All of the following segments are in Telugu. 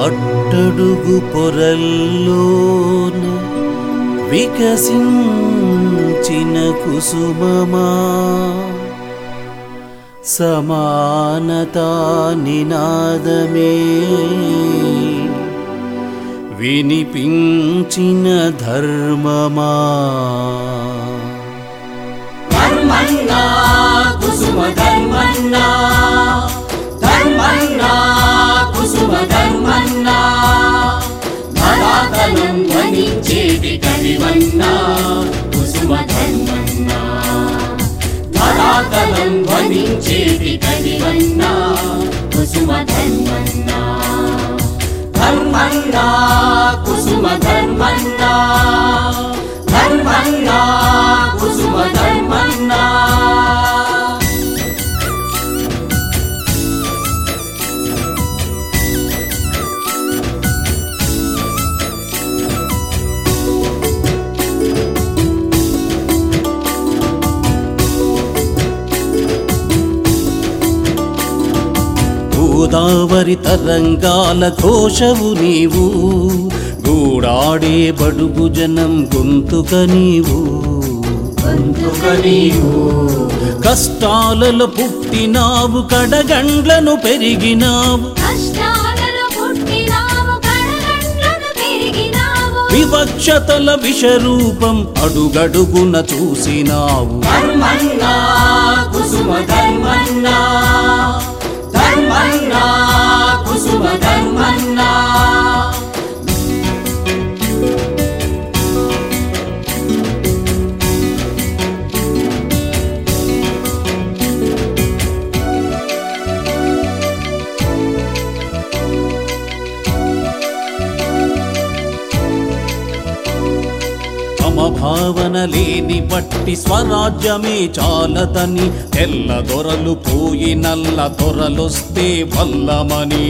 అట్టడుగు పొరల్లోన వికసించిన కుసుమమా సమానతా నినాదమే వినిపించిన ధర్మమా ధర్మన్నా కుసుమ ధర్మన్నా ధర్మన్నా కుసుమ ధర్మన్నా ధరాతలం ధ్వనించేటి కవివన్నా కుసుమ ధర్మన్నా ధరాతలం ధ్వనించేటి కవివన్నా కుసుమ ధర్మన్నా ధర్మన్నా కుసుమ ధర్మన్నా ధర్మన్నా కుసుమ ధర్మన్నా గోదావరి తరంగాల ఘోషవు నీవు గూడాడే బడుగు జనం గొంతుక నీవు గొంతుక నీవు కష్టాలలో పుట్టినావు కడగండ్లను పెరిగినావు కష్టాలలో పుట్టినావు కడగండ్లను పెరిగినావు వివక్షతల విషరూపం అడుగడుగున చూసినావు ధర్మన్నా కుసుమ ధర్మన్నా ధర్మన్నా కుసుమ ధర్మన్నా తమ భావన లేని బట్టి స్వరాజ్యమే చాలదని తెల్ల దొరలు పోయి నల్ల దొరలొస్తే వల్లమని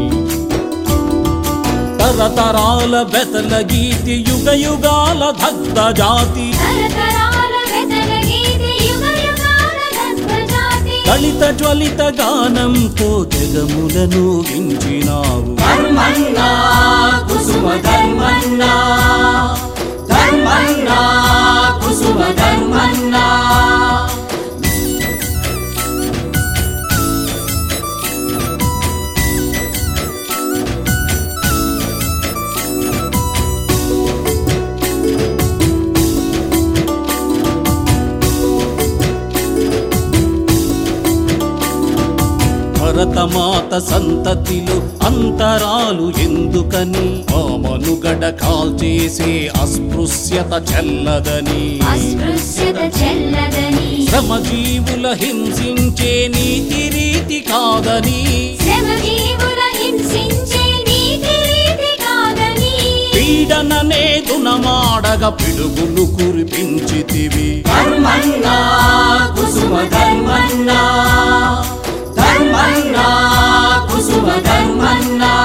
తరతరాల బెతల గీతి యుగ యుగాల దగ్ధ జాతి తరతరాల వెతలగీతి యుగ యుగాల దత్తజాతి దళిత జ్వలిత గానంతో జగములను వించినావు ధర్మన్నా కుసుమ ధర్మన్నా ధర్మన్నా కుసుమ ధర్మన్నా భరతమాత సంతతిలో అంతరాలు ఎందుకని ఆమనుగడ కాల్చేసే అస్పృశ్యత చెల్లదని అస్పృశ్యత చెల్లదని శ్రమజీవుల హింసించే నీతి రీతి కాదని శ్రమజీవుల హింసించే నీతి రీతి కాదని పీడననే దునమాడగ పిడుగులు కురిపించితివి ధర్మన్నా కుసుమ ధర్మన్నా ధర్మన్నా కుసుమ ధర్మన్నా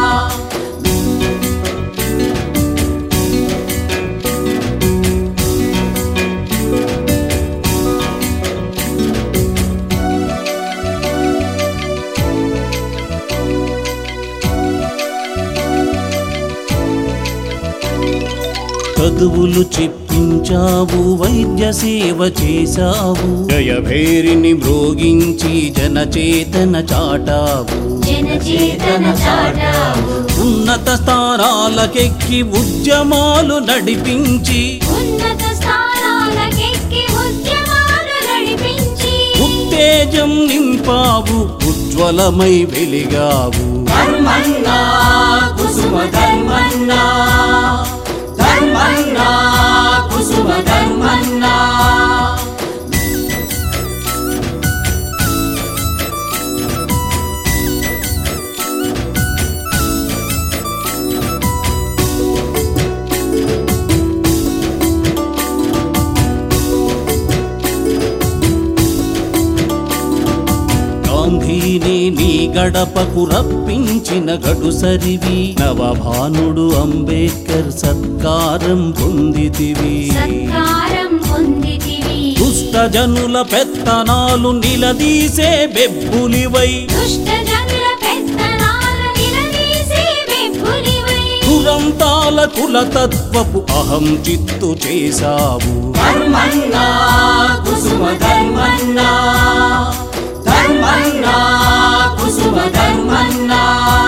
చదువులు చెప్పించావు వైద్య సేవ చేశావు జయభేరిని మ్రోగించి జనచేతన చాటావు జనచేతన చాటావు ఉన్నత స్థానాలకెక్కి ఉద్యమాలు నడిపించి ఉన్నత స్థానాలకెక్కి ఉద్యమాలు నడిపించి ఉత్తేజం నింపావు ఉజ్వలమై వెలిగావు ధర్మన్నా కుసుమ ధర్మన్నా ధర్మన్నా కుసుమ ధర్మన్నా గాంధీని నీ గడపకు రప్పించిన గడుసరివి నవభానుడు అంబేద్కర్ సత్కారం పొందితివి సత్కారం పొందితివి దుష్ట జనుల పెత్తనాలు నిలదీసే బెబ్బులివై దుష్ట జనుల పెత్తనాల నిలదీసి పంతాల కులతత్వపు అహం చిత్తు చేశావు ధర్మన్నా కుసుమ ధర్మన్నా ధర్మన్నా కుసుమ ధర్మన్నా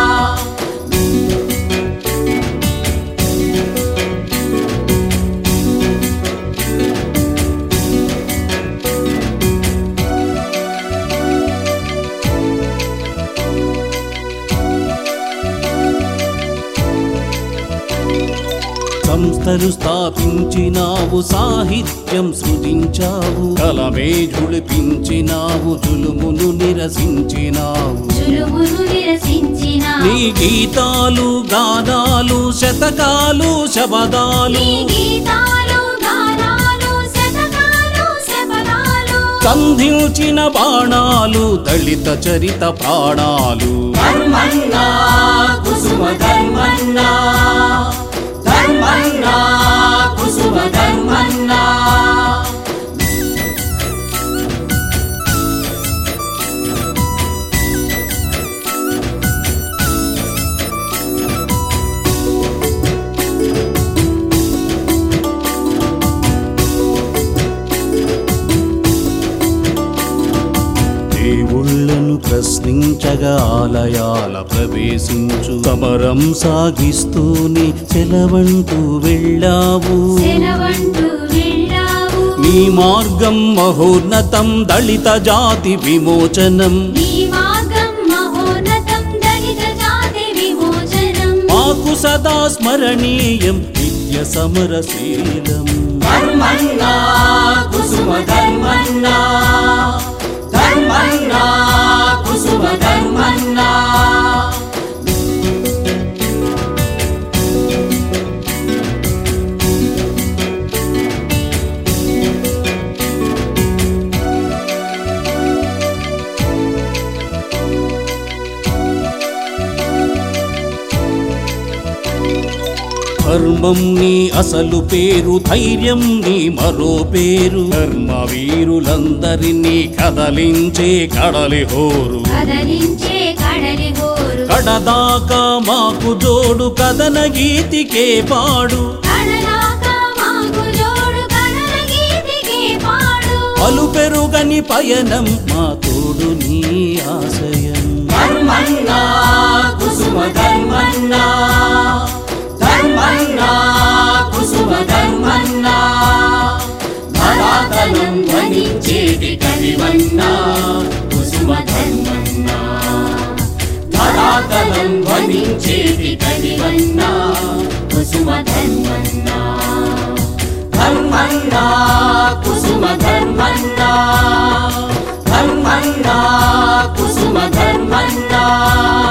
సంస్థలు స్థాపించినావు సాహిత్యం సృజించావు కలమే జుళిపించినావు జులుమును నిరసించినావు చులుమును నిరసించిన నీ గీతాలు గానాలు శతకాలు శబదాలు నీ గీతాలు గానాలు శతకాలు శపథాలు సంధించిన బాణాలు దళిత చరిత ప్రాణాలు ధర్మన్నా కుసుమ ధర్మన్నా ధర్మన్నా కుసుమ ధర్మన్నా దేవుళ్ళను ప్రశ్నించగా ఆలయాల ప్రవేశించు సమరం సాగిస్తూనే సెలవంటూ వెళ్ళావు సెలవంటూ వెళ్ళావు నీ మార్గం మహోన్నతం దళిత జాతి విమోచనం నీ మార్గం మహోన్నతం దళిత జాతి విమోచనం మాకు సదా స్మరణీయం నిత్య సమరశీలం ధర్మన్నా కుసుమ ధర్మన్నా ధర్మన్నా కుసుమ ధర్మన్నా ధర్మం నీ అసలు పేరు ధైర్యం నీ మరో పేరు ధర్మ వీరులందరినీ కదలించే కడలి హోరు కదలించే కడలి గోరు కడదాకా మాకు జోడు కథన గీతికే పాడు కడలాక మాకు జోడు కడల గీతికే పాడు అలు పెరుగని పయనం మా తోడు నీ ఆశయం ధర్మన్నా కుసుమ ధర్మన్నా ధర్మన్నా కుసుమ ధర్మన్నా ధరాతలం ధ్వనించేటి కవివన్నా కుసుమ ధర్మన్నా ధరాతలం ధ్వనించేటి కవివన్నా కుసుమ ధర్మన్నా ధర్మన్నా కుసుమ ధర్మన్నా ధర్మన్నా కుసుమ ధర్మన్నా